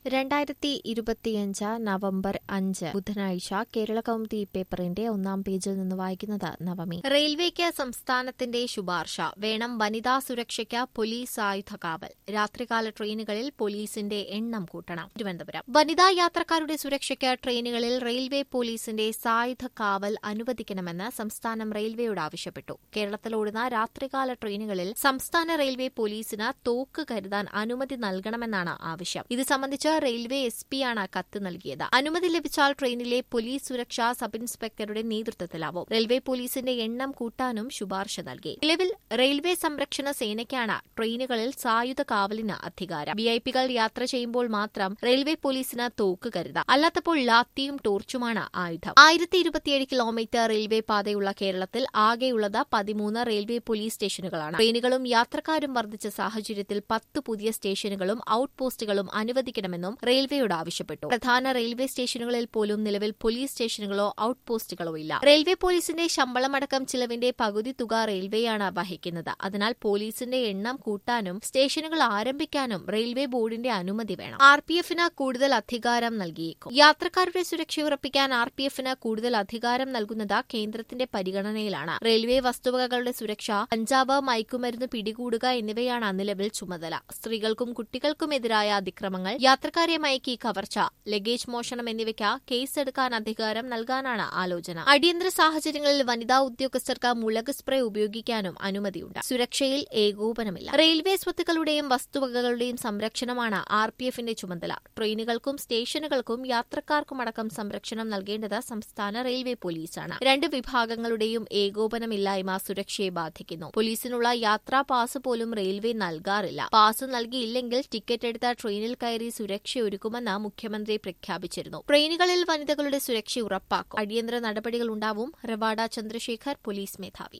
രണ്ടായിരത്തി ഇരുപത്തിയഞ്ച് നവംബർ അഞ്ച് ബുധനാഴ്ച കേരള കൗമുദി പേപ്പറിന്റെ ഒന്നാം പേജിൽ നിന്ന് വായിക്കുന്നത് നവമി റെയിൽവേക്ക് സംസ്ഥാനത്തിന്റെ ശുപാർശ വേണം വനിതാ സുരക്ഷയ്ക്ക് പോലീസ് ആയുധ കാവൽ രാത്രികാല ട്രെയിനുകളിൽ പോലീസിന്റെ എണ്ണം കൂട്ടണം തിരുവനന്തപുരം വനിതാ യാത്രക്കാരുടെ സുരക്ഷയ്ക്ക് ട്രെയിനുകളിൽ റെയിൽവേ പോലീസിന്റെ സായുധ കാവൽ അനുവദിക്കണമെന്ന് സംസ്ഥാനം റെയിൽവേയോട് ആവശ്യപ്പെട്ടു കേരളത്തിലോടുന്ന രാത്രികാല ട്രെയിനുകളിൽ സംസ്ഥാന റെയിൽവേ പോലീസിന് തോക്ക് കരുതാൻ അനുമതി നൽകണമെന്നാണ് ആവശ്യം ഇത് സംബന്ധിച്ച് റെയിൽവേ എസ് പിയാണ് കത്ത് നൽകിയത് അനുമതി ലഭിച്ചാൽ ട്രെയിനിലെ പോലീസ് സുരക്ഷാ സബ് ഇൻസ്പെക്ടറുടെ നേതൃത്വത്തിലാവും റെയിൽവേ പോലീസിന്റെ എണ്ണം കൂട്ടാനും ശുപാർശ നൽകി നിലവിൽ റെയിൽവേ സംരക്ഷണ സേനയ്ക്കാണ് ട്രെയിനുകളിൽ സായുധ കാവലിന് അധികാരം വിഐപികൾ യാത്ര ചെയ്യുമ്പോൾ മാത്രം റെയിൽവേ പോലീസിന് തോക്ക് കരുതാം അല്ലാത്തപ്പോൾ ലാത്തിയും ടോർച്ചുമാണ് ആയുധം ആയിരത്തി ഇരുപത്തിയേഴ് കിലോമീറ്റർ റെയിൽവേ പാതയുള്ള കേരളത്തിൽ ആകെയുള്ളത് പതിമൂന്ന് റെയിൽവേ പോലീസ് സ്റ്റേഷനുകളാണ് ട്രെയിനുകളും യാത്രക്കാരും വർദ്ധിച്ച സാഹചര്യത്തിൽ പത്ത് പുതിയ സ്റ്റേഷനുകളും ഔട്ട് പോസ്റ്റുകളും അനുവദിക്കണമെന്നും റെയിൽവേയോട് ആവശ്യപ്പെട്ടു പ്രധാന റെയിൽവേ സ്റ്റേഷനുകളിൽ പോലും നിലവിൽ പോലീസ് സ്റ്റേഷനുകളോ ഔട്ട് പോസ്റ്റുകളോ ഇല്ല റെയിൽവേ പോലീസിന്റെ ശമ്പളമടക്കം ചിലവിന്റെ പകുതി തുക റെയിൽവേയാണ് വഹിക്കുന്നത് അതിനാൽ പോലീസിന്റെ എണ്ണം കൂട്ടാനും സ്റ്റേഷനുകൾ ആരംഭിക്കാനും റെയിൽവേ ബോർഡിന്റെ അനുമതി വേണം ആർ പി എഫിന് കൂടുതൽ അധികാരം നൽകിയേക്കും യാത്രക്കാരുടെ സുരക്ഷ ഉറപ്പിക്കാൻ ആർ പി എഫിന് കൂടുതൽ അധികാരം നൽകുന്നത് കേന്ദ്രത്തിന്റെ പരിഗണനയിലാണ് റെയിൽവേ വസ്തുവകകളുടെ സുരക്ഷ കഞ്ചാവ് മയക്കുമരുന്ന് പിടികൂടുക എന്നിവയാണ് നിലവിൽ ചുമതല സ്ത്രീകൾക്കും കുട്ടികൾക്കുമെതിരായ അതിക്രമങ്ങൾ യാത്രക്കാരെ മയക്കി കവർച്ച ലഗേജ് മോഷണം എന്നിവയ്ക്ക് കേസെടുക്കാൻ അധികാരം നൽകാനാണ് ആലോചന അടിയന്തര സാഹചര്യങ്ങളിൽ വനിതാ ഉദ്യോഗസ്ഥർക്ക് മുളക് സ്പ്രേ ഉപയോഗിക്കാനും അനുമതിയുണ്ട് സുരക്ഷയിൽ ഏകോപനമില്ല റെയിൽവേ സ്വത്തുക്കളുടെയും വസ്തുവകകളുടെയും സംരക്ഷണമാണ് ആർ പി എഫിന്റെ ചുമതല ട്രെയിനുകൾക്കും സ്റ്റേഷനുകൾക്കും യാത്രക്കാർക്കുമടക്കം സംരക്ഷണം നൽകേണ്ടത് സംസ്ഥാന റെയിൽവേ പോലീസാണ് രണ്ട് വിഭാഗങ്ങളുടെയും ഏകോപനമില്ലായ്മ സുരക്ഷയെ ബാധിക്കുന്നു പോലീസിനുള്ള യാത്രാ പാസ് പോലും റെയിൽവേ നൽകാറില്ല പാസ് നൽകിയില്ലെങ്കിൽ ടിക്കറ്റ് എടുത്ത ട്രെയിനിൽ കയറി സുരക്ഷയൊരുക്കുമെന്ന് മുഖ്യമന്ത്രി പ്രഖ്യാപിച്ചിരുന്നു ട്രെയിനുകളിൽ വനിതകളുടെ സുരക്ഷ ഉറപ്പാക്കും അടിയന്തര നടപടികളുണ്ടാവും റവാഡ ചന്ദ്രശേഖർ പോലീസ് മേധാവി